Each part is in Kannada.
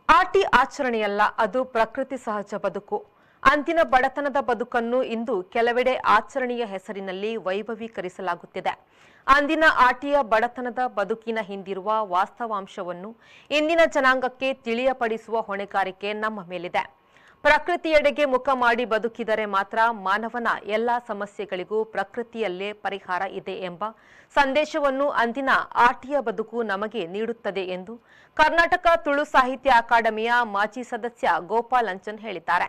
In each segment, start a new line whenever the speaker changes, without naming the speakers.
ಆಟಿ ಆಚರಣೆಯಲ್ಲ ಅದು ಪ್ರಕೃತಿ ಸಹಜ ಬದುಕು ಅಂದಿನ ಬಡತನದ ಬದುಕನ್ನು ಇಂದು ಕೆಲವೆಡೆ ಆಚರಣೆಯ ಹೆಸರಿನಲ್ಲಿ ವೈಭವೀಕರಿಸಲಾಗುತ್ತಿದೆ ಅಂದಿನ ಆಟಿಯ ಬಡತನದ ಬದುಕಿನ ಹಿಂದಿರುವ ವಾಸ್ತವಾಂಶವನ್ನು ಇಂದಿನ ಜನಾಂಗಕ್ಕೆ ತಿಳಿಯಪಡಿಸುವ ಹೊಣೆಗಾರಿಕೆ ನಮ್ಮ ಮೇಲಿದೆ ಪ್ರಕೃತಿಯೆಡೆಗೆ ಮುಖ ಮಾಡಿ ಬದುಕಿದರೆ ಮಾತ್ರ ಮಾನವನ ಎಲ್ಲ ಸಮಸ್ಯೆಗಳಿಗೂ ಪ್ರಕೃತಿಯಲ್ಲೇ ಪರಿಹಾರ ಇದೆ ಎಂಬ ಸಂದೇಶವನ್ನು ಅಂದಿನ ಆಟಿಯ ಬದುಕು ನಮಗೆ ನೀಡುತ್ತದೆ ಎಂದು ಕರ್ನಾಟಕ ತುಳು ಸಾಹಿತ್ಯ ಅಕಾಡೆಮಿಯ ಮಾಜಿ ಸದಸ್ಯ ಗೋಪಾಲ್ ಅಂಚನ್ ಹೇಳಿದ್ದಾರೆ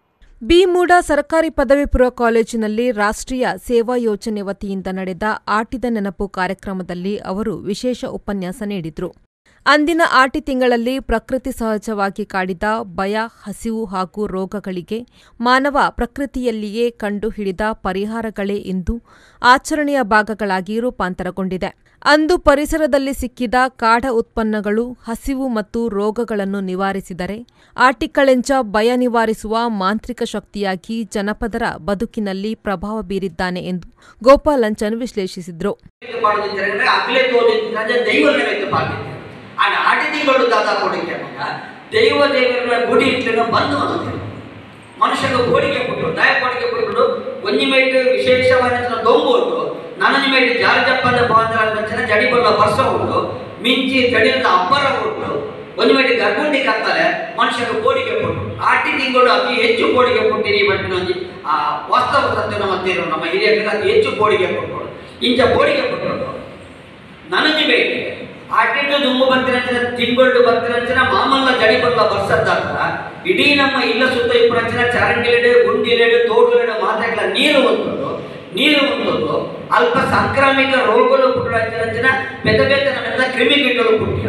ಬಿ ಮೂಡ ಸರ್ಕಾರಿ ಪದವಿ ಪೂರ್ವ ಕಾಲೇಜಿನಲ್ಲಿ ರಾಷ್ಟ್ರೀಯ ಸೇವಾ ಯೋಜನೆ ವತಿಯಿಂದ ನಡೆದ ಆಟಿದ ನೆನಪು ಕಾರ್ಯಕ್ರಮದಲ್ಲಿ ಅವರು ವಿಶೇಷ ಉಪನ್ಯಾಸ ನೀಡಿದರು ಅಂದಿನ ಆಟಿ ತಿಂಗಳಲ್ಲಿ ಪ್ರಕೃತಿ ಸಹಜವಾಗಿ ಕಾಡಿದ ಭಯ ಹಸಿವು ಹಾಗೂ ರೋಗಗಳಿಗೆ ಮಾನವ ಪ್ರಕೃತಿಯಲ್ಲಿಯೇ ಕಂಡುಹಿಡಿದ ಪರಿಹಾರಗಳೇ ಇಂದು ಆಚರಣೆಯ ಭಾಗಗಳಾಗಿ ರೂಪಾಂತರಗೊಂಡಿದೆ ಅಂದು ಪರಿಸರದಲ್ಲಿ ಸಿಕ್ಕಿದ ಕಾಡ ಉತ್ಪನ್ನಗಳು ಹಸಿವು ಮತ್ತು ರೋಗಗಳನ್ನು ನಿವಾರಿಸಿದರೆ ಆಟಿಕಳೆಂಚ ಭಯ ನಿವಾರಿಸುವ ಮಾಂತ್ರಿಕ ಶಕ್ತಿಯಾಗಿ ಜನಪದರ ಬದುಕಿನಲ್ಲಿ ಪ್ರಭಾವ ಬೀರಿದ್ದಾನೆ ಎಂದು ಗೋಪಾಲಂಚನ್ ವಿಶ್ಲೇಷಿಸಿದರು
ನೈವೇದ್ಯ ಮಾಡೋದಿದ್ರೆ ಅಗ್ಲೆ ತೋದಿದ್ರೆ ದೈವ ನೈವೇದ್ಯ ಮಾಡ್ತಿದ್ದೆ ಆ ನಾಟಿ ತಿಂಗಳು ದಾದ ಕೊಡಿಕೆ ಮಗ ದೈವ ದೇವರ ಗುಡಿ ಇಟ್ಲಿನ ಬಂದು ಅನ್ನೋದು ಮನುಷ್ಯನ ಗೋಡಿಗೆ ಕೊಟ್ಟು ದಾಯ ಕೋಡಿಗೆ ಕೊಟ್ಟು ಒಂಜಿ ಮೇಟ್ ವಿಶೇಷವಾದ ದೊಂಬು ಉಂಟು ನನನಿ ಮೇಟ್ ಜಾರ ಜಪ್ಪನ ಬಾಂದ್ರ ಅಂಚನ ಜಡಿ ಬಲ್ಲ ಬರ್ಸ ಉಂಟು ಮಿಂಚಿ ಜಡಿದ ಅಬ್ಬರ ಉಂಟು ಒಂದು ಮೇಟ್ ಗರ್ಭುಂಡಿ ಕತ್ತಲೆ ಮನುಷ್ಯನ ಗೋಡಿಗೆ ಕೊಟ್ಟು ಆಟಿ ತಿಂಗಳು ಅತಿ ಹೆಚ್ಚು ಗೋಡಿಗೆ ಕೊಟ್ಟಿರಿ ಬಟ್ಟಿನ ಒಂಜಿ ಆ ವಾಸ್ತವ ಸತ್ಯ ನಮ್ಮ ತೇರು ನಮ್ಮ ಹಿರಿಯರಿಗೆ ಅತಿ ಹೆಚ್ಚು ಗೋಡಿಗೆ ಕೊಟ್ಟು ಇಂಚ ಗೋಡಿಗೆ ಕೊಟ್ಟು ನನಗೆ ಬೇಕು ಆಟಿಟ್ಟು ದುಂಬು ಬರ್ತಿರಂಚಿನ ತಿಂಗಳು ಬರ್ತಿರಂಚಿನ ಮಾಮಲ್ಲ ಜಡಿ ಬಲ್ಲ ಬರ್ಸದ್ದಾತ್ರ ಇಡೀ ನಮ್ಮ ಇಲ್ಲ ಸುತ್ತ ಇಪ್ಪರಂಚಿನ ಚಾರಂಗಿಲೆಡೆ ಗುಂಡಿಲೆಡೆ ತೋಟಲೆಡೆ ಮಾತೆಗಳ ನೀರು ಹೊಂದೋದು ನೀರು ಹೊಂದೋದು ಅಲ್ಪ ಸಾಂಕ್ರಾಮಿಕ ರೋಗಗಳು ಪುಟ್ಟರಂಚಿನ ಬೆದ ಬೆದ ನಮ್ಮೆಲ್ಲ ಕ್ರಿಮಿಕೀಟಗಳು ಪುಟ್ಯ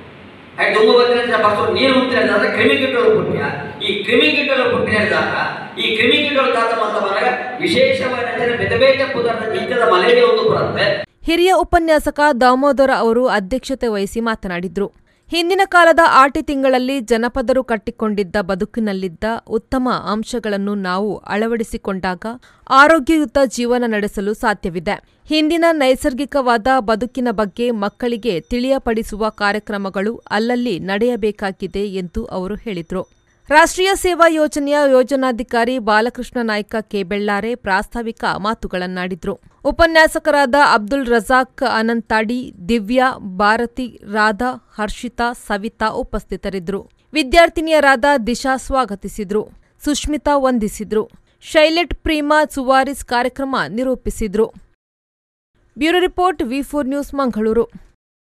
ಆಯ್ತು ದುಂಬು ಬರ್ತಿರಂಚಿನ ಬರ್ಸೋ ನೀರು ಹೊಂದಿರಂದ್ರೆ ಕ್ರಿಮಿಕೀಟಗಳು ಪುಟ್ಯ ಈ ಕ್ರಿಮಿಕೀಟಗಳು ಪುಟ್ಟಿದಾಗ ಈ ಕ್ರಿಮಿಕೀಟಗಳು ತಾತ ಅಂತ ಬಂದಾಗ ವಿಶೇಷವಾದ ಬೆದ ಬೇಗ ಪುದಾರ್ಥ ನಿತ್ಯದ ಮಲೇರಿಯಾ ಒಂದು ಬರುತ್ತೆ
ಹಿರಿಯ ಉಪನ್ಯಾಸಕ ದಾಮೋದರ ಅವರು ಅಧ್ಯಕ್ಷತೆ ವಹಿಸಿ ಮಾತನಾಡಿದ್ರು ಹಿಂದಿನ ಕಾಲದ ಆಟಿ ತಿಂಗಳಲ್ಲಿ ಜನಪದರು ಕಟ್ಟಿಕೊಂಡಿದ್ದ ಬದುಕಿನಲ್ಲಿದ್ದ ಉತ್ತಮ ಅಂಶಗಳನ್ನು ನಾವು ಅಳವಡಿಸಿಕೊಂಡಾಗ ಆರೋಗ್ಯಯುತ ಜೀವನ ನಡೆಸಲು ಸಾಧ್ಯವಿದೆ ಹಿಂದಿನ ನೈಸರ್ಗಿಕವಾದ ಬದುಕಿನ ಬಗ್ಗೆ ಮಕ್ಕಳಿಗೆ ತಿಳಿಯಪಡಿಸುವ ಕಾರ್ಯಕ್ರಮಗಳು ಅಲ್ಲಲ್ಲಿ ನಡೆಯಬೇಕಾಗಿದೆ ಎಂದು ಅವರು ಹೇಳಿದರು ರಾಷ್ಟ್ರೀಯ ಸೇವಾ ಯೋಜನೆಯ ಯೋಜನಾಧಿಕಾರಿ ಬಾಲಕೃಷ್ಣ ನಾಯ್ಕ ಕೆ ಬೆಳ್ಳಾರೆ ಪ್ರಾಸ್ತಾವಿಕ ಮಾತುಗಳನ್ನಾಡಿದ್ರು ಉಪನ್ಯಾಸಕರಾದ ಅಬ್ದುಲ್ ರಜಾಕ್ ಅನಂತಾಡಿ ದಿವ್ಯಾ ಭಾರತಿ ರಾಧಾ ಹರ್ಷಿತಾ ಸವಿತಾ ಉಪಸ್ಥಿತರಿದ್ದರು ವಿದ್ಯಾರ್ಥಿನಿಯರಾದ ದಿಶಾ ಸ್ವಾಗತಿಸಿದ್ರು ಸುಷ್ಮಿತಾ ವಂದಿಸಿದ್ರು ಶೈಲೆಟ್ ಪ್ರೀಮಾ ಸುವಾರಿಸ್ ಕಾರ್ಯಕ್ರಮ ನಿರೂಪಿಸಿದ್ರು bureau report V four news Mangaluru